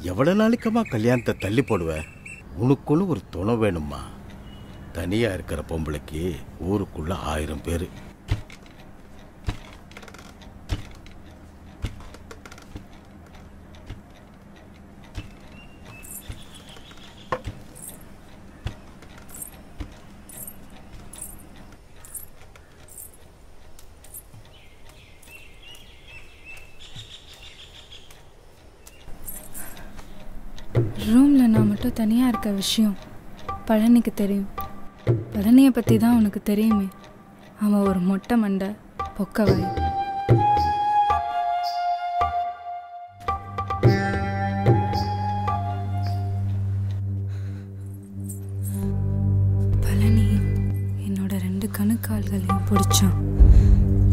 எவ்வளவு நாளைக்கமா கல்யாணத்தை தள்ளி போடுவ உனக்குன்னு ஒரு துணை வேணுமா தனியா இருக்கிற பொம்பளைக்கு ஊருக்குள்ள ஆயிரம் பேர் ரூமில் நான் மட்டும் தனியாக இருக்க விஷயம் பழனிக்கு தெரியும் பழனியை பற்றி தான் உனக்கு தெரியுமே அவன் ஒரு மொட்டை மண்டை பொக்கவாய் பழனி என்னோட ரெண்டு கணுக்கால்களையும் பிடிச்சான்